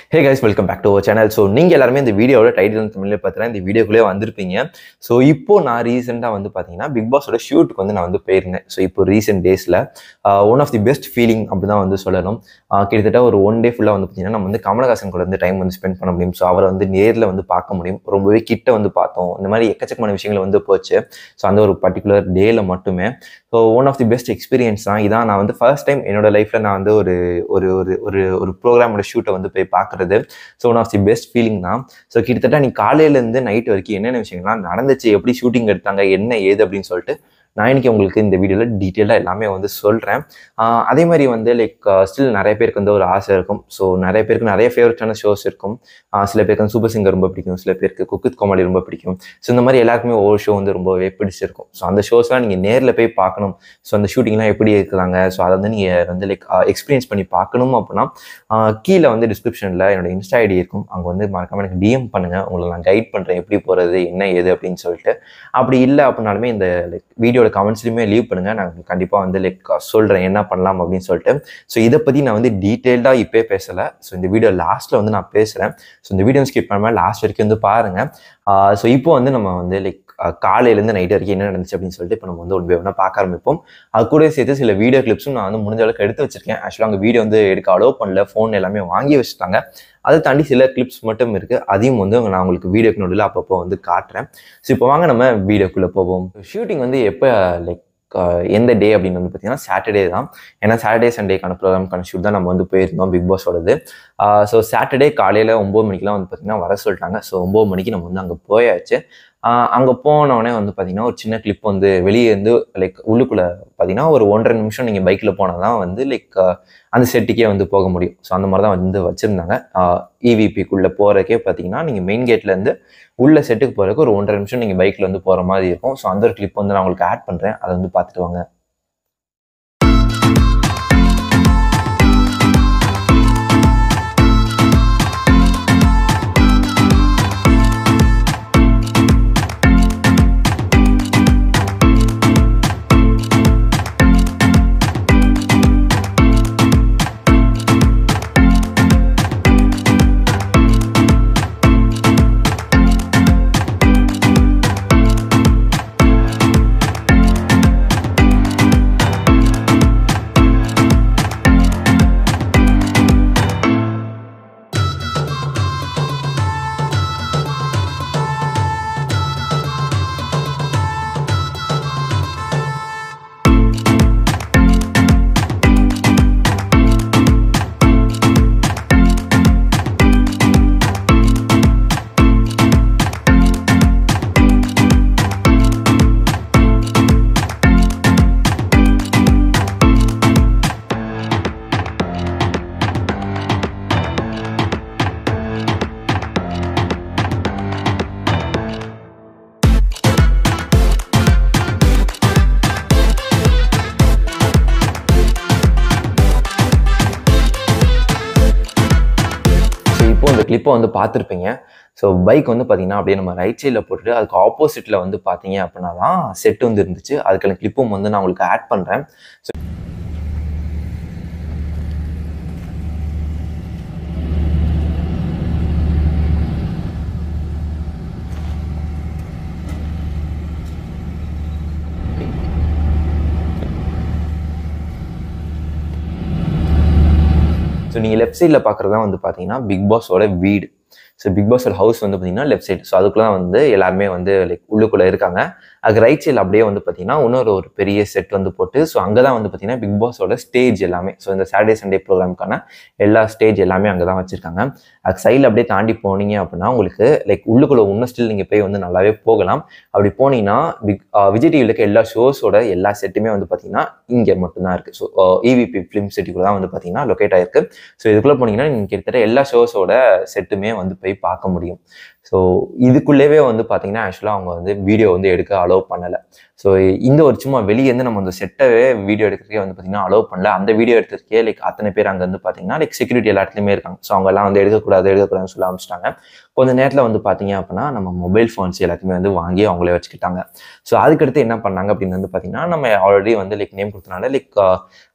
hey guys welcome back to our channel so நீங்கள் எல்லாருமே இந்த வீடியோட டைட்டில் தமிழில் பார்த்தீங்கன்னா இந்த வீடியோக்குள்ளே வந்திருப்பீங்க ஸோ இப்போ நான் ரீசெண்டாக வந்து பார்த்தீங்கன்னா பிக் பாஸோட ஷூட்டுக்கு வந்து நான் வந்து போயிருந்தேன் ஸோ இப்போ ரீசெண்ட் டேஸில் one of the best feeling அப்படி தான் வந்து சொல்லணும் ஆஹ் கிட்டத்தட்ட ஒரு ஒன் டே ஃபுல்லாக வந்து பார்த்தீங்கன்னா நம்ம வந்து கமலஹாசன் கூட வந்து டைம் வந்து ஸ்பெண்ட் பண்ண முடியும் ஸோ அவரை வந்து நேரில் வந்து பார்க்க முடியும் ரொம்பவே கிட்ட வந்து பார்த்தோம் இந்த மாதிரி எக்கச்சக்கமான விஷயங்கள் வந்து போச்சு ஸோ அந்த ஒரு பர்டிகுலர் டேல மட்டுமே so one of the best experience தான் இதான் நான் வந்து ஃபர்ஸ்ட் டைம் என்னோட லைஃப்பில் நான் வந்து ஒரு ஒரு ஒரு ஒரு ஒரு ப்ரோக்ராமோட ஷூட்டை வந்து போய் பார்க்குறது so one of the best feeling தான் ஸோ கிட்டத்தட்ட நீ காலையிலேருந்து நைட் வரைக்கும் என்னென்ன விஷயங்கள்லாம் நடந்துச்சு எப்படி ஷூட்டிங் எடுத்தாங்க என்ன ஏது அப்படின்னு சொல்லிட்டு நான் இன்னைக்கு உங்களுக்கு இந்த வீடியோவில் டீட்டெயிலாக எல்லாமே வந்து சொல்கிறேன் அதே மாதிரி வந்து லைக் ஸ்டில் நிறைய பேருக்கு வந்து ஒரு ஆசை இருக்கும் ஸோ நிறைய பேருக்கு நிறைய ஃபேவரட்டான ஷோஸ் இருக்கும் ஆஹ் சில பேருக்கு வந்து சூப்பர் சிங்கர் ரொம்ப பிடிக்கும் சில பேருக்கு குக்கித் கோமாளி ரொம்ப பிடிக்கும் ஸோ இந்த மாதிரி எல்லாருக்குமே ஒவ்வொரு ஷோ வந்து ரொம்பவே பிடிச்சிருக்கும் ஸோ அந்த ஷோஸ்லாம் நீங்கள் நேரில் போய் பார்க்கணும் ஸோ அந்த ஷூட்டிங்லாம் எப்படி இருக்கிறாங்க ஸோ அதை வந்து நீங்கள் வந்து லைக் எக்ஸ்பீரியன்ஸ் பண்ணி பார்க்கணும் அப்படின்னா ஆஹ் கீழே வந்து டிஸ்கிரிப்ஷனில் என்னோட இன்ஸ்டா ஐடி இருக்கும் அங்கே வந்து மறக்காம எனக்கு டிஎம் பண்ணுங்கள் உங்களை நான் கைட் பண்ணுறேன் எப்படி போகிறது என்ன ஏது அப்படின்னு சொல்லிட்டு அப்படி இல்லை அப்படின்னாலுமே இந்த லைக் வீடியோட கமெண்ட்ஸ்லையுமே லீவ் பண்ணுங்கள் நான் கண்டிப்பாக வந்து லைக் சொல்கிறேன் என்ன பண்ணலாம் அப்படின்னு சொல்லிட்டு ஸோ இதை பற்றி நான் வந்து டீட்டெயில்டாக இப்போயே பேசலை ஸோ இந்த வீடியோ லாஸ்ட்டில் வந்து நான் பேசுகிறேன் ஸோ இந்த வீடியோ ஸ்கிப் பண்ணாமல் லாஸ்ட் வரைக்கும் வந்து பாருங்கள் ஸோ இப்போ வந்து நம்ம வந்து லைக் காலையிலேருந்து நைட் வரைக்கும் என்ன நடந்துச்சு அப்படின்னு சொல்லிட்டு இப்போ நம்ம வந்து ஒன் பை ஒன்றா பார்க்க ஆரம்பிப்போம் அது கூட சேர்த்து சில வீடியோ கிளிப்ஸும் நான் வந்து முடிஞ்ச அளவுக்கு எடுத்து வச்சிருக்கேன் ஆக்சுவலாக அங்கே வீடியோ வந்து எடுக்க அலோவ் பண்ணல ஃபோன் எல்லாமே வாங்கி வச்சுட்டாங்க அதை தாண்டி சில கிளிப்ஸ் மட்டும் இருக்குது அதையும் வந்து நான் உங்களுக்கு வீடியோக்கு நடுவில் அப்பப்போ வந்து காட்டுறேன் ஸோ இப்போ வாங்க நம்ம வீடியோக்குள்ளே போவோம் ஷூட்டிங் வந்து எப்போ லைக் எந்த டே அப்படின்னு வந்து பார்த்தீங்கன்னா சாட்டர்டே தான் ஏன்னா சாட்டர்டே சண்டேக்கான ப்ரோக்ராம்க்கான ஷூட் தான் நம்ம வந்து போயிருந்தோம் பிக் பாஸோடது ஸோ சாட்டர்டே காலையில் ஒம்பது மணிக்கெலாம் வந்து பார்த்தீங்கன்னா வர சொல்லிட்டாங்க ஸோ ஒம்பது மணிக்கு நம்ம வந்து அங்கே போயாச்சு அங்கே போனோடனே வந்து பார்த்தீங்கன்னா ஒரு சின்ன கிளிப் வந்து வெளியே இருந்து லைக் உள்ளுக்குள்ளே பார்த்தீங்கன்னா ஒரு ஒன்றரை நிமிஷம் நீங்கள் பைக்கில் போனால் தான் வந்து லைக் அந்த செட்டுக்கே வந்து போக முடியும் ஸோ அந்த மாதிரி தான் வந்து வச்சுருந்தாங்க இவிபிக்குள்ளே போகிறக்கே பார்த்தீங்கன்னா நீங்கள் மெயின் கேட்லேருந்து உள்ள செட்டுக்கு போகிறதுக்கு ஒரு ஒன்றரை நிமிஷம் நீங்கள் பைக்கில் வந்து போகிற மாதிரி இருக்கும் ஸோ அந்த ஒரு கிளிப் வந்து நான் உங்களுக்கு ஆட் பண்ணுறேன் அதை வந்து பார்த்துட்டு வாங்க ஸோ இப்போ இந்த கிளிப்பை வந்து பார்த்துருப்பீங்க ஸோ பைக் வந்து பார்த்தீங்கன்னா அப்படியே நம்ம ரைட் சைடில் போட்டுட்டு அதுக்கு ஆப்போசிட்டில் வந்து பார்த்தீங்க அப்படின்னா தான் செட் வந்து இருந்துச்சு அதுக்கான கிளிப்பும் வந்து நான் உங்களுக்கு ஆட் பண்ணுறேன் ஸோ ஸோ நீங்கள் லெஃப்ட் சைடில் பார்க்குறது தான் வந்து பார்த்தீங்கன்னா பிக் பாஸோட வீடு ஸோ பிக் பாஸோட ஹவுஸ் வந்து பார்த்தீங்கன்னா லெஃப்ட் சைடு ஸோ அதுக்குள்ள வந்து எல்லாருமே வந்து லைக் உள்ளுக்குள்ளே இருக்காங்க அதுக்கு ரைட் சைடில் அப்படியே வந்து பார்த்தீங்கன்னா இன்னொரு ஒரு பெரிய செட் வந்து போட்டு ஸோ அங்கே தான் வந்து பார்த்தீங்கன்னா பிக் பாஸோட ஸ்டேஜ் எல்லாமே ஸோ இந்த சாட்டர்டே சண்டே ப்ரோக்ராமுக்கான எல்லா ஸ்டேஜ் எல்லாமே அங்கே தான் வச்சுருக்காங்க அதுக்கு சைடில் அப்படியே தாண்டி போனீங்க அப்படின்னா உங்களுக்கு லைக் உள்ளுக்குள்ளே இன்னும் ஸ்டில் நீங்கள் போய் வந்து நல்லாவே போகலாம் அப்படி போனீங்கன்னா பிக் விஜய் டிவியில் இருக்க எல்லா ஷோஸோட எல்லா செட்டுமே வந்து பார்த்தீங்கன்னா இங்கே மட்டும்தான் இருக்குது ஸோ இவிபி ஃபிலிம் சிட்டிக்குள்ள தான் வந்து பார்த்தீங்கன்னா லொக்கேட் ஆயிருக்கு ஸோ இதுக்குள்ளே போனீங்கன்னா நீங்கள் கிட்டத்தட்ட எல்லா ஷோஸோட செட்டுமே வந்து போய் பார்க்க முடியும் ஸோ இதுக்குள்ளேவே வந்து பார்த்தீங்கன்னா ஆக்சுவலாக அவங்க வந்து வீடியோ வந்து எடுக்க அலோவ் பண்ணலை ஸோ இந்த ஒரு சும்மா வெளியேருந்து நம்ம அந்த செட்டவே வீடியோ எடுக்கிறதுக்கே வந்து பார்த்தீங்கன்னா அலோவ் பண்ணல அந்த வீடியோ எடுக்கிறதுக்கே லைக் அத்தனை பேர் அங்கே வந்து பார்த்தீங்கன்னா லைக் செக்யூரிட்டி எல்லா இடத்துலையுமே இருக்காங்க ஸோ அவங்க எல்லாம் வந்து எடுக்கக்கூடாது எடுக்கக்கூடாதுன்னு சொல்ல ஆரம்பிச்சிட்டாங்க கொஞ்ச நேரத்தில் வந்து பார்த்தீங்க அப்படின்னா நம்ம மொபைல் ஃபோன்ஸ் எல்லாத்தையுமே வந்து வாங்கி அவங்களே வச்சுக்கிட்டாங்க ஸோ அதுக்கடுத்து என்ன பண்ணாங்க அப்படின்னு வந்து பார்த்தீங்கன்னா நம்ம ஆல்ரெடி வந்து லைக் நேம் கொடுத்தனால லைக்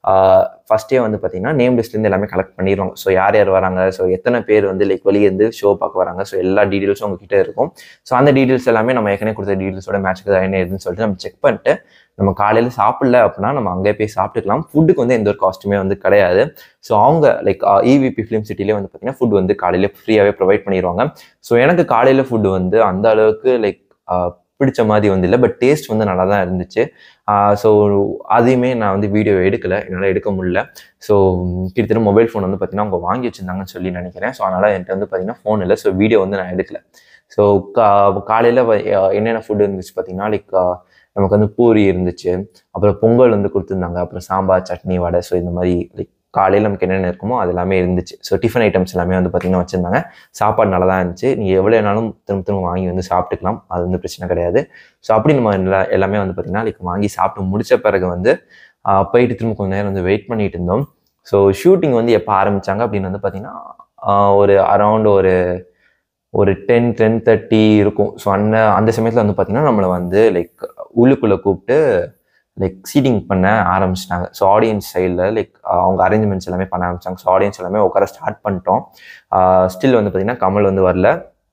ஃபஸ்ட்டே வந்து பார்த்தீங்கன்னா நேம் லிஸ்ட்லேருந்து எல்லாமே கலெக்ட் பண்ணிடுவாங்க ஸோ யார் யார் வராங்க ஸோ எத்தனை பேர் வந்து லைக் வெளியே இருந்து ஷோ பார்க்க வராங்க ஸோ எல்லா டீட்டெயில்ஸும் உங்ககிட்ட இருக்கும் ஸோ அந்த டீட்டெயில்ஸ் எல்லாமே நம்ம ஏற்கனவே கொடுத்த டீட்டெயில்ஸோட மேட்ச்சுக்கு என்ன ஏதுன்னு சொல்லிட்டு நம்ம செக் பண்ணிட்டு நம்ம காலையில் சாப்பிடல அப்படின்னா நம்ம அங்கே போய் சாப்பிட்டுக்கலாம் ஃபுட்டுக்கு வந்து எந்த ஒரு காஸ்ட்டுமே வந்து கிடையாது ஸோ அவங்க லைக் இவிபி ஃபிலிம் சிட்டிலே வந்து பார்த்தீங்கன்னா ஃபுட் வந்து காலையில ஃப்ரீயாகவே ப்ரொவைட் பண்ணிடுவாங்க ஸோ எனக்கு காலையில் ஃபுட்டு வந்து அந்த அளவுக்கு லைக் பிடிச்ச மாதிரி வந்து இல்லை பட் டேஸ்ட் வந்து நல்லா தான் இருந்துச்சு ஸோ அதையுமே நான் வந்து வீடியோ எடுக்கலை என்னால் எடுக்க முடியல ஸோ கிட்டத்தட்ட மொபைல் ஃபோன் வந்து பார்த்தீங்கன்னா அவங்க வாங்கி வச்சுருந்தாங்கன்னு சொல்லி நினைக்கிறேன் ஸோ அதனால் என்கிட்ட வந்து பார்த்தீங்கன்னா ஃபோன் இல்லை ஸோ வீடியோ வந்து நான் எடுக்கல ஸோ கா காலையில் என்னென்ன ஃபுட் இருந்துச்சு பார்த்தீங்கன்னா லைக் நமக்கு வந்து பூரி இருந்துச்சு அப்புறம் பொங்கல் வந்து கொடுத்துருந்தாங்க அப்புறம் சாம்பார் சட்னி வடை ஸோ இந்த மாதிரி லைக் காலையில் நமக்கு என்னென்ன இருக்குமோ அது எல்லாமே இருந்துச்சு ஸோ டிஃபன் ஐட்டம்ஸ் எல்லாமே வந்து பார்த்திங்கன்னா வச்சுருந்தாங்க சாப்பாடு நல்லா தான் இருந்துச்சு நீங்கள் எவ்வளோ வேணாலும் திரும்ப திரும்ப வாங்கி வந்து சாப்பிட்டுக்கலாம் அது வந்து பிரச்சனை கிடையாது ஸோ அப்படி நம்ம எல்லா எல்லாமே வந்து பார்த்திங்கன்னா லைக் வாங்கி சாப்பிட்டு முடிச்ச பிறகு வந்து போயிட்டு திரும்ப கொஞ்சம் நேரம் வந்து வெயிட் பண்ணிட்டு இருந்தோம் ஸோ ஷூட்டிங் வந்து எப்போ ஆரம்பித்தாங்க அப்படின்னு வந்து பார்த்திங்கன்னா ஒரு அரவுண்ட் ஒரு ஒரு டென் டென் தேர்ட்டி இருக்கும் ஸோ அந்த அந்த சமயத்தில் வந்து பார்த்திங்கன்னா நம்மளை வந்து லைக் உள்ளுக்குள்ளே கூப்பிட்டு லைக் சீட்டிங் பண்ண ஆரம்பிச்சிட்டாங்க ஸோ ஆடியன்ஸ் சைடில் லைக் அவங்க அரேஞ்ச்மெண்ட்ஸ் எல்லாமே பண்ண ஆரம்பிச்சாங்க ஸோ ஆடியன்ஸ் எல்லாமே உட்கார ஸ்டார்ட் பண்ணிட்டோம் ஸ்டில் வந்து பார்த்திங்கன்னா கமல் வந்து வரல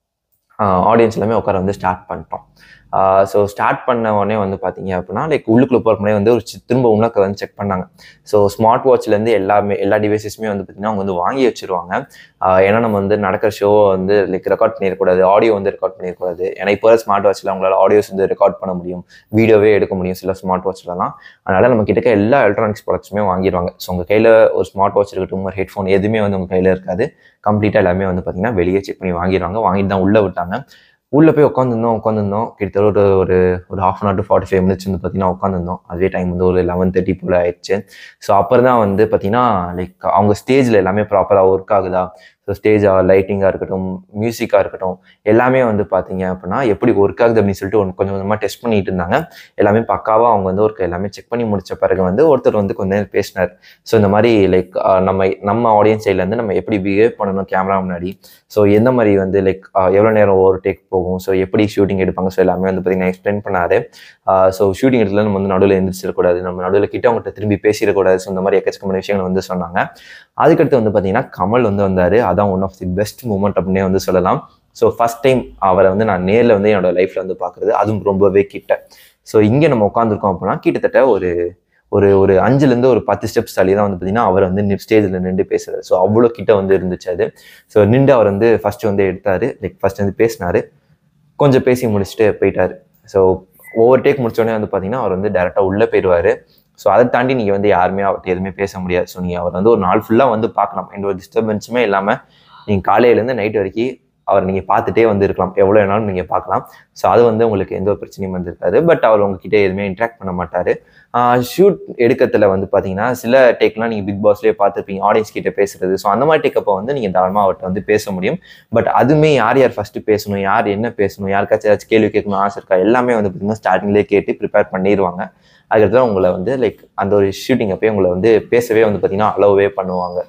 ஆடியன்ஸ் எல்லாமே உட்கார வந்து ஸ்டார்ட் பண்ணிட்டோம் ஸோ ஸ்டார்ட் பண்ண உடனே வந்து பார்த்தீங்க அப்படின்னா லைக் உள்ளுக்குள்ள போகிற முன்னாடி வந்து ஒரு திரும்ப உணக்க வந்து செக் பண்ணாங்க ஸோ ஸ்மார்ட் வாட்ச்லேருந்து எல்லாமே எல்லா டிவைசஸுமே வந்து பார்த்திங்கன்னா அவங்க வந்து வாங்கி வச்சுருவாங்க ஏன்னா நம்ம வந்து நடக்கிற ஷோ வந்து லைக் ரெக்கார்ட் பண்ணிடக்கூடாது ஆடியோ வந்து ரெக்கார்ட் பண்ணிடக்கூடாது ஏன்னா இப்போ ஸ்மார்ட் வாட்சில் அவங்களால ஆடியோஸ் வந்து ரெக்கார்ட் பண்ண முடியும் வீடியோவே எடுக்க முடியும் சில ஸ்மார்ட் வாட்ச்லலாம் அதனால் நம்ம கிட்டக்க எல்லா எலக்ட்ரானிக்ஸ் ப்ராடக்ட்ஸுமே வாங்கிடுவாங்க ஸோ உங்கள் கையில் ஒரு ஸ்மார்ட் வாட்ச் இருக்கட்டும் ஒரு ஹெட்ஃபோன் எதுவுமே வந்து உங்கள் கையில் இருக்காது கம்ப்ளீட்டாக எல்லாமே வந்து பார்த்திங்கன்னா வெளியே செக் பண்ணி வாங்கிடுவாங்க வாங்கிட்டு தான் உள்ளே விட்டாங்க உள்ளே போய் உட்காந்துருந்தோம் உட்காந்துருந்தோம் கிட்டத்தட்ட ஒரு ஒரு ஒரு half an hour to forty five minutes வந்து பார்த்தீங்கன்னா உட்காந்துருந்தோம் அதே டைம் வந்து ஒரு லெவன் தேர்ட்டி போல் ஆயிடுச்சு ஸோ அப்புறம் தான் வந்து பார்த்தீங்கன்னா லைக் அவங்க ஸ்டேஜில் எல்லாமே ப்ராப்பராக ஒர்க் ஆகுதா ஸோ ஸ்டேஜாக லைட்டிங்காக இருக்கட்டும் மியூசிக்காக இருக்கட்டும் எல்லாமே வந்து பார்த்தீங்க அப்படின்னா எப்படி ஒர்க் ஆகுது அப்படின்னு சொல்லிட்டு ஒன்று கொஞ்சம் கொஞ்சமாக டெஸ்ட் பண்ணிட்டு இருந்தாங்க எல்லாமே பக்காவாக அவங்க வந்து ஒர்க் எல்லாமே செக் பண்ணி முடிச்ச பிறகு வந்து ஒருத்தர் வந்து கொஞ்ச நேரம் பேசினார் ஸோ இந்த மாதிரி லைக் நம்ம நம்ம ஆடியன்ஸ் சைட்லேருந்து நம்ம எப்படி பிஹேவ் பண்ணணும் கேமரா முன்னாடி ஸோ எந்த மாதிரி வந்து லைக் எவ்வளோ நேரம் ஓவர் டேக் போகும் ஸோ எப்படி ஷூட்டிங் எடுப்பாங்க ஸோ எல்லாமே வந்து பார்த்தீங்கன்னா எக்ஸ்பிளைன் பண்ணாரு ஸோ ஷூட்டிங் இடத்துல நம்ம வந்து நடுவில் எந்திரிச்சிடக்கூடாது நம்ம நடுவில் கிட்ட அவங்ககிட்ட திரும்பி பேசிடக்கூடாது ஸோ இந்த மாதிரி எக்கச்சக்கமான விஷயங்கள் வந்து சொன்னாங்க அதுக்கடுத்து வந்து பார்த்தீங்கன்னா கமல் வந்து வந்தார் அதான் one of the best moment அப்படின்னே வந்து சொல்லலாம் ஸோ ஃபஸ்ட் டைம் அவரை வந்து நான் நேரில் வந்து என்னோட லைஃப்பில் வந்து பார்க்குறது அதுவும் ரொம்பவே கிட்ட ஸோ இங்கே நம்ம உட்காந்துருக்கோம் அப்படின்னா கிட்டத்தட்ட ஒரு ஒரு ஒரு அஞ்சுலேருந்து ஒரு பத்து ஸ்டெப்ஸ் தள்ளி தான் வந்து பார்த்தீங்கன்னா அவர் வந்து ஸ்டேஜில் நின்று பேசுறாரு ஸோ அவ்வளோ கிட்ட வந்து இருந்துச்சு அது ஸோ நின்று அவர் வந்து ஃபர்ஸ்ட் வந்து எடுத்தார் லைக் ஃபர்ஸ்ட் வந்து பேசினார் கொஞ்சம் பேசி முடிச்சுட்டு போயிட்டார் ஸோ ஒவ்வொரு டேக் முடிச்சோடனே வந்து பார்த்தீங்கன்னா அவர் வந்து டேரெக்டாக உள்ளே போயிடுவார் ஸோ அதை தாண்டி நீங்கள் வந்து யாருமே அவர்கிட்ட எதுவுமே பேச முடியாது ஸோ நீங்கள் அவர் வந்து ஒரு நாள் ஃபுல்லாக வந்து பார்க்கலாம் எந்த ஒரு டிஸ்டர்பன்ஸுமே இல்லாமல் நீங்கள் காலையிலேருந்து நைட் வரைக்கும் அவர் நீங்கள் பார்த்துட்டே வந்து இருக்கலாம் எவ்வளோ வேணாலும் நீங்கள் பார்க்கலாம் ஸோ அது வந்து உங்களுக்கு எந்த ஒரு பிரச்சனையும் வந்திருக்காது பட் அவர் உங்ககிட்ட எதுவுமே இன்ட்ராக்ட் பண்ண மாட்டார் ஷூட் எடுக்கிறதுல வந்து பார்த்தீங்கன்னா சில டேக்லாம் நீங்கள் பிக் பாஸ்லேயே பார்த்துருப்பீங்க ஆடியன்ஸ் கிட்ட பேசுறது ஸோ அந்த மாதிரி டேக்கப்போ வந்து நீங்கள் தாராளமாக அவர்கிட்ட வந்து பேச முடியும் பட் அதுவுமே யார் யார் ஃபஸ்ட்டு பேசணும் யார் என்ன பேசணும் யாருக்காச்சும் ஏதாச்சும் கேள்வி கேட்கணும் ஆசை இருக்கா எல்லாமே வந்து பார்த்தீங்கன்னா ஸ்டார்டிங்லேயே கேட்டு ப்ரிப்பேர் பண்ணிடுவாங்க அதுக்கடுத்து உங்களை வந்து லைக் அந்த ஒரு ஷூட்டிங் அப்போயே உங்களை வந்து பேசவே வந்து பார்த்தீங்கன்னா அலோவே பண்ணுவாங்க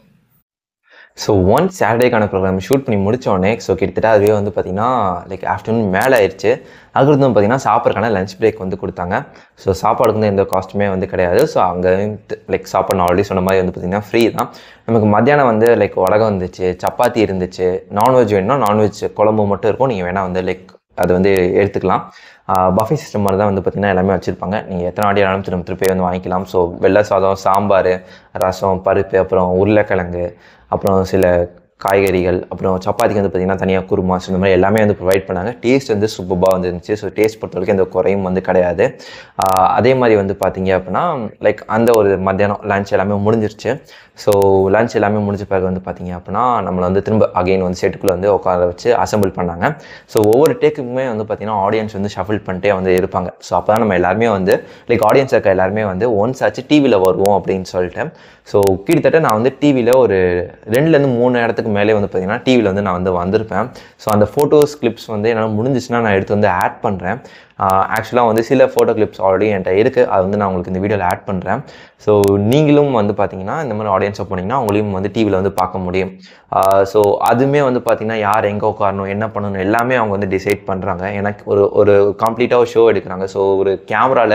ஸோ ஒன் சாட்டர்டேக்கான ப்ரோக்ராம் ஷூட் பண்ணி முடித்தோடனே ஸோ கிட்டத்தட்ட அதுவே வந்து பார்த்திங்கன்னா லைக் ஆஃப்டர்நூன் மேலே ஆயிடுச்சு அதுக்கடுத்து வந்து பார்த்திங்கன்னா சாப்பிட்றதுக்கான லஞ்ச் பிரேக் வந்து கொடுத்தாங்க ஸோ சாப்பாடுக்கு வந்து எந்த காஸ்ட்டுமே வந்து கிடையாது ஸோ அங்கே லைக் சாப்பாடு நான் ஆல்ரெடி சொன்ன மாதிரி வந்து பார்த்திங்கன்னா ஃப்ரீ தான் நமக்கு மத்தியானம் வந்து லைக் உலகம் இருந்துச்சு சப்பாத்தி இருந்துச்சு நான்வெஜ் வேணும்னா நான்வெஜ் குழம்பு மட்டும் இருக்கும் நீங்கள் வேணால் வந்து லைக் அது வந்து எடுத்துக்கலாம் பஃபே சிஸ்டம் மாதிரி தான் வந்து பார்த்திங்கன்னா எல்லாமே வச்சுருப்பாங்க நீங்கள் எத்தனை ஆடி ஆனாலும் திரும்ப திருப்பி வந்து வாங்கிக்கலாம் ஸோ வெள்ளை சாதம் சாம்பார் ரசம் பருப்பு அப்புறம் உருளைக்கிழங்கு அப்புறம் சில காய்கறிகள் அப்புறம் சப்பாத்திக்கு வந்து பார்த்திங்கன்னா தனியாக குருமா ஸோ இந்த மாதிரி எல்லாமே வந்து ப்ரொவைட் பண்ணாங்க டேஸ்ட் வந்து சூப்பராக வந்து இருந்துச்சு ஸோ டேஸ்ட் பொறுத்த வரைக்கும் எந்த குறையும் வந்து கிடையாது அதே மாதிரி வந்து பார்த்தீங்க அப்படின்னா லைக் அந்த ஒரு மத்தியானம் லஞ்ச் எல்லாமே முடிஞ்சிருச்சு ஸோ லஞ்ச் எல்லாமே முடிஞ்ச பிறகு வந்து பார்த்தீங்க அப்படின்னா நம்மளை வந்து திரும்ப அகைன் வந்து செட்டுக்குள்ளே வந்து உட்கார வச்சு அசம்பிள் பண்ணாங்க ஸோ ஒவ்வொரு டேக்குமே வந்து பார்த்தீங்கன்னா ஆடியன்ஸ் வந்து ஷஃபில் பண்ணிட்டே வந்து இருப்பாங்க ஸோ அப்போ தான் நம்ம எல்லாருமே வந்து லைக் ஆடியன்ஸ் இருக்க எல்லாருமே வந்து ஒன்ஸ் ஆச்சு டிவியில் வருவோம் அப்படின்னு சொல்லிட்டு ஸோ கிட்டத்தட்ட நான் வந்து டிவியில் ஒரு ரெண்டுலேருந்து மூணு இடத்துக்கு மேலே வந்து பார்த்தீங்கன்னா டிவியில் வந்து நான் வந்து வந்திருப்பேன் ஸோ அந்த ஃபோட்டோஸ் கிளிப்ஸ் வந்து என்னால் முடிஞ்சிச்சுன்னா நான் எடுத்து வந்து ஆட் பண்ணுறேன் ஆக்சுவலாக வந்து சில ஃபோட்டோ கிளிப்ஸ் ஆல்ரெடி என்கிட்ட இருக்குது அது வந்து நான் உங்களுக்கு இந்த வீடியோவில் ஆட் பண்ணுறேன் ஸோ நீங்களும் வந்து பார்த்தீங்கன்னா இந்த மாதிரி ஆடியன்ஸை போனீங்கன்னா உங்களையும் வந்து டிவியில் வந்து பார்க்க முடியும் ஸோ அதுவுமே வந்து பார்த்தீங்கன்னா யார் எங்கே உட்காரணும் என்ன பண்ணணும் எல்லாமே அவங்க வந்து டிசைட் பண்ணுறாங்க எனக்கு ஒரு ஒரு கம்ப்ளீட்டாக ஒரு ஷோ எடுக்கிறாங்க ஸோ ஒரு கேமராவில்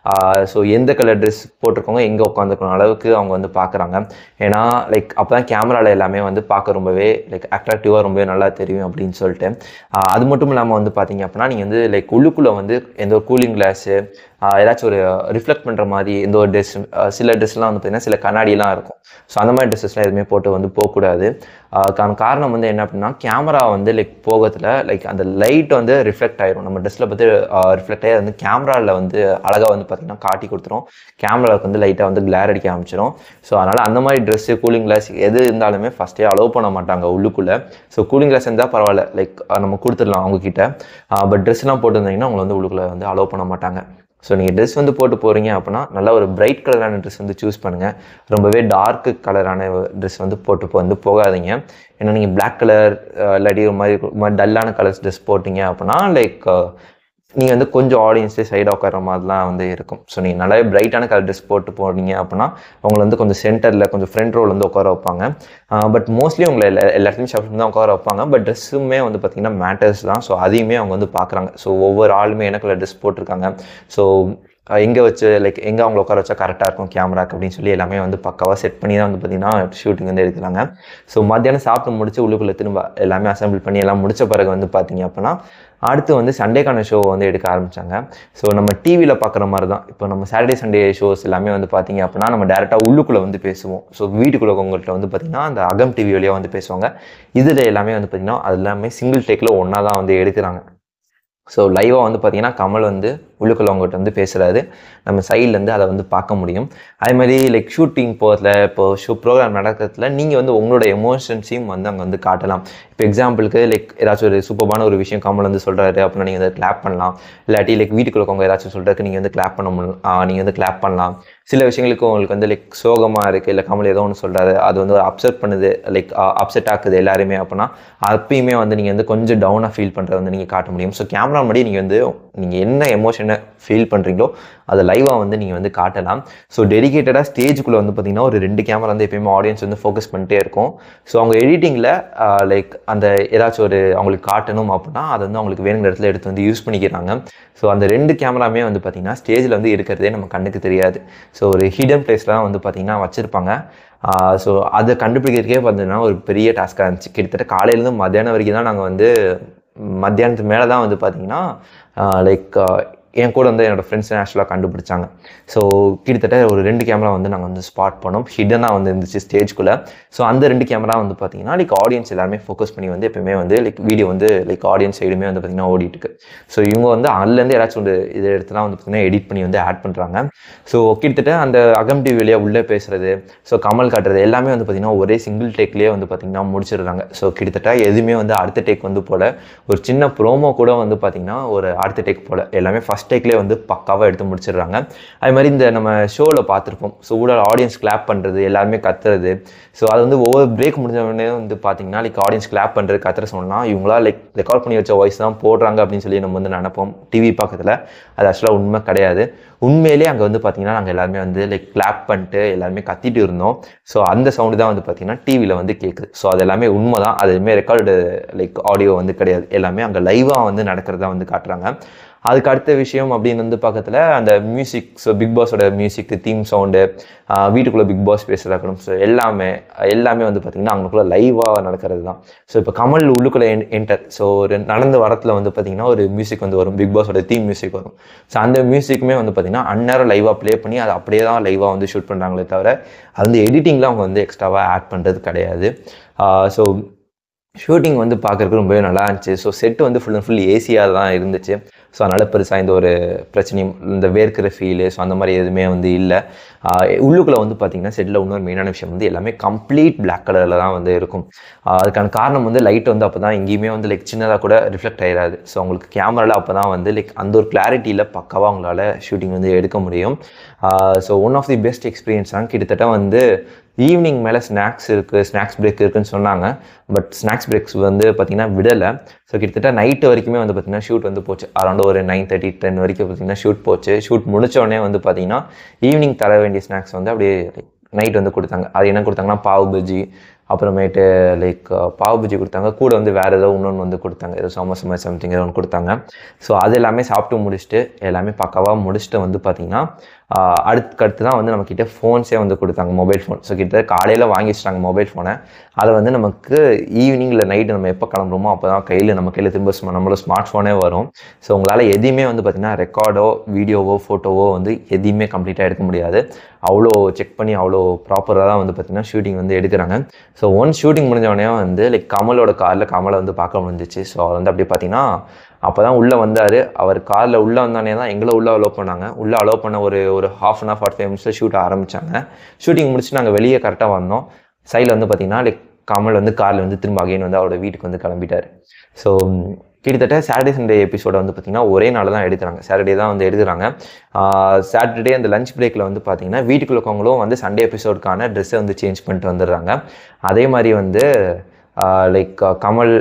ஸோ எந்த கலர் ட்ரெஸ் போட்டிருக்கவங்க எங்கே உட்காந்துருக்கணும் அளவுக்கு அவங்க வந்து பார்க்குறாங்க ஏன்னா லைக் அப்போ தான் கேமராவில் எல்லாமே வந்து பார்க்க ரொம்பவே லைக் அட்ராக்டிவாக ரொம்பவே நல்லா தெரியும் அப்படின்னு சொல்லிட்டு ஆஹ் அது மட்டும் இல்லாமல் வந்து பார்த்தீங்க அப்படின்னா நீங்கள் வந்து லைக் உள்ளுக்குள்ளே வந்து எந்த ஒரு கூலிங் கிளாஸு ஏதாச்சும் ஒரு ரிஃப்ளெக்ட் பண்ணுற மாதிரி எந்த ஒரு ட்ரெஸ் சில ட்ரெஸ்லாம் வந்து பார்த்தீங்கன்னா சில கண்ணாடிலாம் இருக்கும் ஸோ அந்த மாதிரி ட்ரெஸ்ஸஸ்லாம் எதுவுமே போட்டு வந்து போகக்கூடாது அதுக்கான காரணம் வந்து என்ன அப்படின்னா கேமரா வந்து லைக் போகத்தில் லைக் அந்த லைட் வந்து ரிஃப்ளெக்ட் ஆயிரும் நம்ம ட்ரெஸ்ஸில் பார்த்து ரிஃப்ளெக்ட் ஆகி அது வந்து கேமராவில் வந்து அழகாக வந்து பார்த்திங்கன்னா காட்டி கொடுத்துரும் கேமராவுக்கு வந்து லைட்டாக வந்து கிளார் அடிக்க ஆரம்பிச்சிடும் ஸோ அதனால் அந்த மாதிரி ட்ரெஸ்ஸு கூலிங் கிளாஸ் எது இருந்தாலுமே ஃபஸ்ட்டே அலோவ் பண்ண மாட்டாங்க உள்ளுக்குள்ளே ஸோ கூலிங் கிளாஸ் இருந்தால் பரவாயில்ல லைக் நம்ம கொடுத்துடலாம் அவங்கக்கிட்ட பட் ட்ரெஸ்லாம் போட்டுருந்தீங்கன்னா அவங்களை வந்து உள்ளுக்குள்ளே வந்து அலோவ் பண்ண மாட்டாங்க ஸோ நீங்கள் ட்ரெஸ் வந்து போட்டு போகிறீங்க அப்படின்னா நல்லா ஒரு பிரைட் கலரான ட்ரெஸ் வந்து சூஸ் பண்ணுங்கள் ரொம்பவே டார்க்கு கலரான ட்ரெஸ் வந்து போட்டு போ- வந்து போகாதீங்க ஏன்னா நீங்கள் Black கலர் இல்லாட்டி ஒரு மாதிரி ஒரு மாதிரி டல்லான கலர்ஸ் ட்ரெஸ் போட்டிங்க அப்படின்னா லைக் நீங்கள் வந்து கொஞ்சம் ஆடியன்ஸே சைடாக உட்கார மாதிரிலாம் வந்து இருக்கும் ஸோ நீங்கள் நல்லாவே பிரைட்டான கலர் ட்ரெஸ் போட்டு போனீங்க அப்படின்னா உங்களை வந்து கொஞ்சம் சென்டரில் கொஞ்சம் ஃப்ரண்ட் ரோல் வந்து உட்கார வைப்பாங்க பட் மோஸ்ட்லி உங்களை எல்லா எல்லாத்தையும் ஷாப்பிங் தான் உட்கார வைப்பாங்க பட் ட்ரெஸ்ஸுமே வந்து பார்த்திங்கன்னா மேட்டர்ஸ் தான் ஸோ அதையுமே அவங்க வந்து பார்க்குறாங்க ஸோ ஒவ்வொரு ஆளுமே என்ன கலர் ட்ரெஸ் போட்டிருக்காங்க ஸோ எங்கே வச்சு லைக் எங்கே அவங்கள உட்கார வச்சா கரெக்டாக இருக்கும் கேமராக்கு அப்படின்னு சொல்லி எல்லாமே வந்து பக்காவாக செட் பண்ணி தான் வந்து பார்த்திங்கன்னா ஷூட்டிங் வந்து எடுக்கிறாங்க ஸோ மத்தியானம் சாப்பிட்டு முடிச்சு உள்ளுக்குள்ளே திரும்ப எல்லாமே அசம்பிள் பண்ணி எல்லாம் முடிச்ச பிறகு வந்து பார்த்தீங்க அப்படின்னா அடுத்து வந்து சண்டேக்கான ஷோ வந்து எடுக்க ஆரம்பிச்சாங்க ஸோ நம்ம டிவியில் பார்க்குற மாதிரி தான் இப்போ நம்ம சாட்டர்டே சண்டே ஷோஸ் எல்லாமே வந்து பார்த்தீங்க அப்படின்னா நம்ம டேரெக்டாக உள்ளுக்குள்ளே வந்து பேசுவோம் ஸோ வீட்டுக்குள்ளே உங்கள்கிட்ட வந்து பார்த்திங்கன்னா அந்த அகம் டிவி வழியாக வந்து பேசுவாங்க இதில் எல்லாமே வந்து பார்த்திங்கன்னா அது எல்லாமே சிங்கிள் டேக்கில் ஒன்றா தான் வந்து எடுக்கிறாங்க ஸோ லைவாக வந்து பார்த்தீங்கன்னா கமல் வந்து உள்ளுக்குள்ள அவங்ககிட்ட வந்து பேசுகிறாரு நம்ம சைட்லேருந்து அதை வந்து பார்க்க முடியும் அதே மாதிரி லைக் ஷூட்டிங் போகிறதுல இப்போ ஷூ ப்ரோக்ராம் நடக்கிறதுல நீங்கள் வந்து உங்களோட எமோஷன்ஸையும் வந்து அங்கே வந்து காட்டலாம் இப்போ எக்ஸாம்பிளுக்கு லைக் ஏதாச்சும் ஒரு சூப்பரான ஒரு விஷயம் கமல் வந்து சொல்கிறாரு அப்படின்னா நீங்கள் வந்து கிளாப் பண்ணலாம் இல்லாட்டி லைக் வீட்டுக்குள்ள இருக்கவங்க ஏதாச்சும் சொல்கிறதுக்கு நீங்கள் வந்து கிளாப் பண்ண முடியும் நீங்கள் வந்து கிளாப் பண்ணலாம் சில விஷயங்களுக்கு உங்களுக்கு வந்து லைக் சோகமாக இருக்குது இல்லை கமல் ஏதோ ஒன்று சொல்கிறாரு அது வந்து அப்செட் பண்ணுது லைக் அப்செட் ஆக்குது எல்லாருமே அப்படின்னா அப்பயுமே வந்து நீங்கள் வந்து கொஞ்சம் டவுனாக ஃபீல் பண்ணுறத வந்து நீங்கள் காட்ட முடியும் ஸோ கேமரா முன்னாடி நீங்கள் வந்து நீங்கள் என்ன எமோஷனை ஃபீல் பண்ணுறீங்களோ அதை லைவாக வந்து நீங்கள் வந்து காட்டலாம் ஸோ டெடிகேட்டடாக ஸ்டேஜுக்குள்ளே வந்து பார்த்தீங்கன்னா ஒரு ரெண்டு கேமரா வந்து எப்பயுமே ஆடியன்ஸ் வந்து ஃபோக்கஸ் பண்ணிட்டே இருக்கும் ஸோ அவங்க எடிட்டிங்கில் லைக் அந்த ஏதாச்சும் ஒரு அவங்களுக்கு காட்டணும் அப்படின்னா அதை வந்து அவங்களுக்கு வேணுங்கிற இடத்துல எடுத்து வந்து யூஸ் பண்ணிக்கிறாங்க ஸோ அந்த ரெண்டு கேமராமே வந்து பார்த்தீங்கன்னா ஸ்டேஜில் வந்து இருக்கிறதே நம்ம கண்ணுக்கு தெரியாது ஸோ ஒரு ஹிடன் பிளேஸில் தான் வந்து பார்த்தீங்கன்னா வச்சுருப்பாங்க ஸோ அதை கண்டுபிடிக்கிறதுக்கே பார்த்தீங்கன்னா ஒரு பெரிய டாஸ்க்காக இருந்துச்சு கிட்டத்தட்ட காலையிலேருந்து மத்தியானம் வரைக்கும் தான் நாங்கள் வந்து மத்தியானத்துக்கு மேலே தான் வந்து பார்த்தீங்கன்னா லைக் என் கூட வந்து என்னோடய ஃப்ரெண்ட்ஸ் ஆக்சுவலாக கண்டுபிடிச்சாங்க ஸோ கிட்டத்தட்ட ஒரு ரெண்டு கேமரா வந்து நாங்கள் வந்து ஸ்பாட் பண்ணோம் ஹிடனாக வந்து இருந்துச்சு ஸ்டேஜ்குள்ளே ஸோ அந்த ரெண்டு கேமரா வந்து பார்த்தீங்கன்னா லைக் ஆடியன்ஸ் எல்லாருமே ஃபோக்கஸ் பண்ணி வந்து எப்பயுமே வந்து லைக் வீடியோ வந்து லைக் ஆடியன்ஸ் சைடுமே வந்து பார்த்தீங்கன்னா ஓடிட்டு இருக்கு ஸோ இவங்க வந்து அதுலேருந்து ஏதாச்சும் ஒரு இது எடுத்துலாம் வந்து பார்த்தீங்கன்னா எடிட் பண்ணி வந்து ஆட் பண்ணுறாங்க ஸோ கிட்டத்தட்ட அந்த அகம் டிவி வழியாக உள்ளே பேசுறது ஸோ கமல் காட்டுறது எல்லாமே வந்து பார்த்தீங்கன்னா ஒரே சிங்கிள் டேக்லேயே வந்து பார்த்தீங்கன்னா முடிச்சிடுறாங்க ஸோ கிட்டத்தட்ட எதுவுமே வந்து அடுத்த டேக் வந்து போல ஒரு சின்ன ப்ரோமோ கூட வந்து பார்த்தீங்கன்னா ஒரு அடுத்த டேக் போல எல்லாமே ஃபஸ்ட் டேக்லேயே வந்து பக்காவாக எடுத்து முடிச்சிடுறாங்க அதே மாதிரி இந்த நம்ம ஷோவில் பார்த்துருப்போம் ஸோ ஊட ஆடியன்ஸ் கிளாப் பண்ணுறது எல்லாருமே கத்துறது ஸோ அது வந்து ஒவ்வொரு பிரேக் முடிஞ்ச உடனே வந்து பார்த்தீங்கன்னா லைக் ஆடியன்ஸ் கிளாப் பண்ணுறது கத்துற சொன்னால் இவங்களா லைக் ரெக்கார்ட் பண்ணி வச்ச வாய்ஸ் தான் போடுறாங்க அப்படின்னு சொல்லி நம்ம வந்து நினைப்போம் டிவி பக்கத்தில் அது ஆக்சுவலாக உண்மை கிடையாது உண்மையிலே அங்கே வந்து பார்த்தீங்கன்னா நாங்கள் எல்லாருமே வந்து லைக் கிளாப் பண்ணிட்டு எல்லாருமே கத்திட்டு இருந்தோம் ஸோ அந்த சவுண்டு தான் வந்து பார்த்தீங்கன்னா டிவியில் வந்து கேட்குது ஸோ அது எல்லாமே உண்மை தான் அது எதுவுமே ரெக்கார்டு லைக் ஆடியோ வந்து கிடையாது எல்லாமே அங்கே லைவாக வந்து நடக்கிறதா வந்து காட்டுறாங்க அதுக்கு அடுத்த விஷயம் அப்படின்னு வந்து பக்கத்தில் அந்த மியூசிக் ஸோ பிக் பாஸோட மியூசிக் தீம் சவுண்டு வீட்டுக்குள்ளே பிக் பாஸ் பேசுகிறதா இருக்கணும் ஸோ எல்லாமே எல்லாமே வந்து பார்த்திங்கன்னா அவங்களுக்குள்ள லைவாக நடக்கிறது தான் ஸோ இப்போ கமல் உள்ளுக்குள்ளே என்டர் ஸோ ஒரு நடந்து வரத்தில் வந்து பார்த்திங்கன்னா ஒரு மியூசிக் வந்து வரும் பிக் பாஸோட தீம் மியூசிக் வரும் ஸோ அந்த மியூசிக்குமே வந்து பார்த்திங்கன்னா அந்நேரம் லைவாக ப்ளே பண்ணி அதை அப்படியே தான் லைவாக வந்து ஷூட் பண்ணுறாங்களே தவிர அது வந்து எடிட்டிங்கில் அவங்க வந்து எக்ஸ்ட்ராவாக ஆட் பண்ணுறது கிடையாது ஸோ ஷூட்டிங் வந்து பார்க்குறதுக்கு ரொம்பவே நல்லா இருந்துச்சு ஸோ செட்டு வந்து ஃபுல் அண்ட் ஃபுல் ஏசியாக தான் இருந்துச்சு ஸோ அதனால் பெருசாக இந்த ஒரு பிரச்சனையும் இந்த வேர்க்கிற ஃபீலு ஸோ அந்த மாதிரி எதுவுமே வந்து இல்லை உள்ளுக்குள்ளே வந்து பார்த்திங்கன்னா செட்டில் இன்னொரு மெயினான விஷயம் வந்து எல்லாமே கம்ப்ளீட் பிளாக் கலரில் தான் வந்து இருக்கும் ஆஹ் அதுக்கான காரணம் வந்து லைட் வந்து அப்போ தான் எங்கேயுமே வந்து லைக் சின்னதாக கூட ரிஃப்ளெக்ட் ஆயிடாது ஸோ உங்களுக்கு கேமராவில் அப்போ தான் வந்து லைக் அந்த ஒரு கிளாரிட்டியில் பக்காவாக உங்களால் ஷூட்டிங் வந்து எடுக்க முடியும் so one of the best experience தான் கிட்டத்தட்ட வந்து ஈவினிங் மேலே ஸ்நாக்ஸ் இருக்குது ஸ்நாக்ஸ் பிரேக் இருக்குன்னு சொன்னாங்க பட் ஸ்நாக்ஸ் பிரேக்ஸ் வந்து பார்த்திங்கன்னா விடலை ஸோ கிட்டத்தட்ட நைட்டு வரைக்குமே வந்து பார்த்திங்கன்னா ஷூட் வந்து போச்சு அரௌண்ட் அரௌண்ட் ஒரு நைன் தேர்ட்டி டென் வரைக்கும் பார்த்தீங்கன்னா ஷூட் போச்சு ஷூட் முடிச்ச உடனே வந்து பார்த்தீங்கன்னா ஈவினிங் தர வேண்டிய ஸ்நாக்ஸ் வந்து அப்படியே நைட் வந்து கொடுத்தாங்க அது என்ன கொடுத்தாங்கன்னா பாவு பஜ்ஜி அப்புறமேட்டு லைக் பாவு பஜ்ஜி கொடுத்தாங்க கூட வந்து வேறு ஏதோ இன்னொன்று வந்து கொடுத்தாங்க ஏதோ சமோசமா சம்திங் ஏதோ ஒன்று கொடுத்தாங்க ஸோ அது எல்லாமே சாப்பிட்டு முடிச்சுட்டு எல்லாமே பக்காவாக முடிச்சுட்டு வந்து பார்த்திங்கன்னா அடுத்து அடுத்து தான் வந்து நம்மக்கிட்ட ஃபோன்ஸே வந்து கொடுத்தாங்க மொபைல் ஃபோன் ஸோ கிட்ட காலையில் வாங்கி வச்சிட்டாங்க மொபைல் ஃபோனை அதை வந்து நமக்கு ஈவினிங்கில் நைட்டு நம்ம எப்போ கிளம்புறோமோ அப்போ தான் கையில் நம்ம கையில் திரும்ப ஸ்ம- நம்மளோட ஸ்மார்ட் ஃபோனே வரும் ஸோ உங்களால் எதையுமே வந்து பார்த்திங்கன்னா ரெக்கார்டோ வீடியோவோ ஃபோட்டோவோ வந்து எதையுமே கம்ப்ளீட்டாக எடுக்க முடியாது அவ்வளோ செக் பண்ணி அவ்வளோ ப்ராப்பராக தான் வந்து பார்த்திங்கன்னா ஷூட்டிங் வந்து எடுக்கிறாங்க ஸோ ஒன் ஷூட்டிங் முடிஞ்ச உடனே வந்து லைக் கமலோட காரில் கமலை வந்து பார்க்க முடிஞ்சிச்சு ஸோ அவர் வந்து அப்படியே பார்த்தீங்கன்னா அப்போ தான் உள்ளே வந்தார் அவர் காரில் உள்ளே வந்தானே தான் எங்களை உள்ளே அலோவ் பண்ணாங்க உள்ளே அலோவ் பண்ண ஒரு ஒரு half an hour forty five மினிட்ஸில் ஷூட் ஆரம்பித்தாங்க ஷூட்டிங் முடிச்சு நாங்கள் வெளியே கரெக்டாக வந்தோம் சைடில் வந்து பார்த்தீங்கன்னா லைக் கமல் வந்து காரில் வந்து திரும்ப அகைன் வந்து அவரோட வீட்டுக்கு வந்து கிளம்பிட்டார் ஸோ கிட்டத்தட்ட சாட்டர்டே சண்டே எபிசோட வந்து பார்த்திங்கன்னா ஒரே நாள் தான் எடுக்கிறாங்க சாட்டர்டே தான் வந்து எடுக்கிறாங்க சாட்டர்டே அந்த லஞ்ச் பிரேக்கில் வந்து பார்த்தீங்கன்னா வீட்டுக்குள்ள இருக்கவங்களும் வந்து சண்டே எபிசோடுக்கான ட்ரெஸ்ஸை வந்து சேஞ்ச் பண்ணிட்டு வந்துடுறாங்க அதே மாதிரி வந்து லைக் கமல்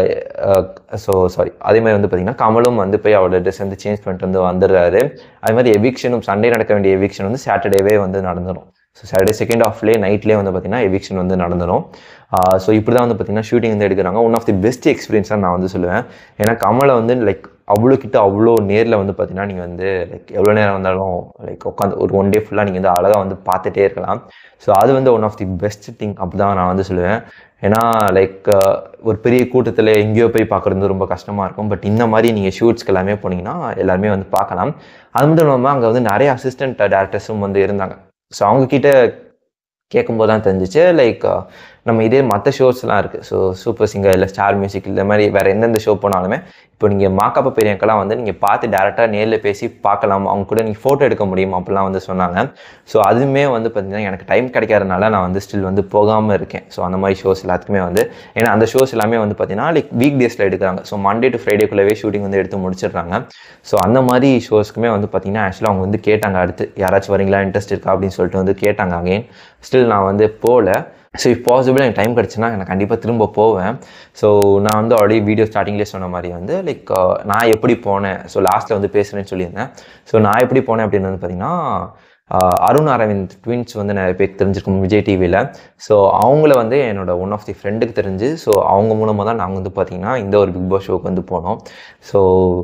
ஸோ சாரி அதே மாதிரி வந்து பார்த்தீங்கன்னா கமலும் வந்து போய் அவரோட ட்ரெஸ் வந்து சேஞ்ச் பண்ணிட்டு வந்து வந்துடுறாரு அதே மாதிரி எவிக்ஷனும் சண்டே நடக்க வேண்டிய எவிக்ஷன் வந்து சாட்டர்டேவே வந்து நடந்துடும் ஸோ சாட்டர்டே செகண்ட் ஆஃப்லேயே நைட்லேயே வந்து பார்த்தீங்கன்னா எவிக்ஷன் வந்து நடந்துடும் ஸோ இப்படி தான் வந்து பார்த்தீங்கன்னா ஷூட்டிங் வந்து எடுக்கிறாங்க ஒன் ஆஃப் தி பெஸ்ட் எக்ஸ்பீரியன்ஸாக நான் வந்து சொல்லுவேன் ஏன்னா கமலை வந்து லைக் அவ்வளோ கிட்ட அவ்வளோ நேரில் வந்து பார்த்தீங்கன்னா நீங்கள் வந்து லைக் எவ்வளோ நேரம் வந்தாலும் லைக் உட்காந்து ஒரு ஒன் டே ஃபுல்லாக நீங்கள் வந்து அழகாக வந்து பார்த்துட்டே இருக்கலாம் ஸோ அது வந்து one of the best thing அப்படி தான் நான் வந்து சொல்லுவேன் ஏன்னா லைக் ஒரு பெரிய கூட்டத்தில் எங்கேயோ போய் பார்க்குறது ரொம்ப கஷ்டமாக இருக்கும் பட் இந்த மாதிரி நீங்கள் ஷூட்ஸ்க்கு எல்லாமே போனீங்கன்னா எல்லாருமே வந்து பார்க்கலாம் அது மட்டும் இல்லாமல் அங்கே வந்து நிறைய அசிஸ்டன்ட் டேரக்டர்ஸும் வந்து இருந்தாங்க ஸோ அவங்கக்கிட்ட கேட்கும்போது தான் தெரிஞ்சிச்சு லைக் நம்ம இதே மற்ற ஷோஸ்லாம் இருக்குது ஸோ சூப்பர் சிங்கர் இல்லை ஸ்டார் மியூசிக் இந்த மாதிரி வேறு எந்தெந்த ஷோ போனாலுமே இப்போ நீங்கள் மாக்கப்ப பெரியக்கெல்லாம் வந்து நீங்கள் பார்த்து டேரெக்டாக நேரில் பேசி பார்க்கலாம் அவங்க கூட நீங்கள் ஃபோட்டோ எடுக்க முடியும் அப்படிலாம் வந்து சொன்னாங்க ஸோ அதுவுமே வந்து பார்த்தீங்கன்னா எனக்கு டைம் கிடைக்காதனால நான் வந்து ஸ்டில் வந்து போகாமல் இருக்கேன் ஸோ அந்த மாதிரி ஷோஸ் எல்லாத்துக்குமே வந்து ஏன்னா அந்த ஷோஸ் எல்லாமே வந்து பார்த்தீங்கன்னா லைக் வீக் டேஸில் எடுக்கிறாங்க ஸோ மண்டே டு ஃப்ரைடேக்குள்ளவே ஷூட்டிங் வந்து எடுத்து முடிச்சிடுறாங்க ஸோ அந்த மாதிரி ஷோஸ்க்குமே வந்து பார்த்தீங்கன்னா ஆக்சுவலாக அவங்க வந்து கேட்டாங்க அடுத்து யாராச்சும் வரீங்களா இன்ட்ரெஸ்ட் இருக்கா அப்படின்னு சொல்லிட்டு வந்து கேட்டாங்க அகைன் ஸ்டில் நான் வந்து போகல ஸோ இஃப் பாசிபிள் எனக்கு டைம் கிடச்சுன்னா நான் கண்டிப்பாக திரும்ப போவேன் ஸோ நான் வந்து ஆல்ரெடி வீடியோ ஸ்டார்டிங்லேயே சொன்ன மாதிரி வந்து லைக் நான் எப்படி போனேன் ஸோ லாஸ்ட்டில் வந்து பேசுகிறேன்னு சொல்லியிருந்தேன் ஸோ நான் எப்படி போனேன் அப்படின்னு வந்து பார்த்தீங்கன்னா ஆஹ் அருண் அரவிந்த் ட்வின்ஸ் வந்து நிறைய பேருக்கு தெரிஞ்சிருக்கும் விஜய் டிவியில் ஸோ அவங்கள வந்து என்னோட ஒன் ஆஃப் தி ஃப்ரெண்டுக்கு தெரிஞ்சு ஸோ அவங்க மூலமாக தான் நாங்கள் வந்து பார்த்தீங்கன்னா இந்த ஒரு பிக் பாஸ் ஷோக்கு வந்து போனோம் ஸோ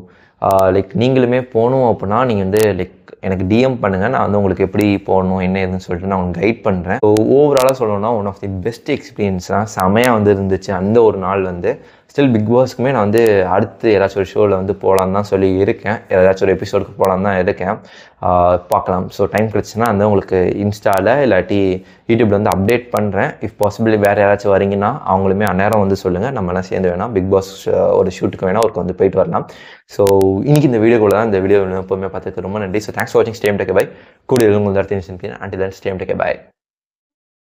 லைக் நீங்களுமே போகணும் அப்படின்னா நீங்கள் வந்து லைக் எனக்கு டிஎம் பண்ணுங்கள் நான் வந்து உங்களுக்கு எப்படி போகணும் என்ன ஏதுன்னு சொல்லிட்டு நான் உங்களுக்கு கைட் பண்ணுறேன் ஸோ ஓவராலாக சொல்லணும்னா one of the best experience தான் செமையாக வந்து இருந்துச்சு அந்த ஒரு நாள் வந்து ஸ்டில் பிக் பாஸ்க்குமே நான் வந்து அடுத்து ஏதாச்சும் ஒரு ஷோவில் வந்து போகலான்னு தான் சொல்லி இருக்கேன் ஏதாச்சும் ஒரு எபிசோடுக்கு போகலான்னு தான் இருக்கேன் ஆஹ் பார்க்கலாம் ஸோ டைம் கிடச்சுன்னா வந்து உங்களுக்கு இன்ஸ்டாவில் இல்லாட்டி யூடியூப்பில் வந்து அப்டேட் பண்ணுறேன் இஃப் பாசிபிள் வேறு யாராச்சும் வரீங்கன்னா அவங்களுமே அந்நேரம் வந்து சொல்லுங்கள் நம்மலாம் சேர்ந்து வேணால் பிக் பாஸ் ஒரு ஷூட்டுக்கு வேணால் ஒருக்கு வந்து போயிட்டு வரலாம் ஸோ இன்னைக்கு இந்த வீடியோக்குள்ள தான் இந்த வீடியோ எப்போவுமே பார்த்துக்கு ரொம்ப நன்றி ஸோ தேங்க்ஸ் ஃபார் வாட்சிங் ஸ்டேம் டேக் பை கூடிய உங்களுக்கு அடுத்த அண்டில் ஸ்டேம் டேக் பை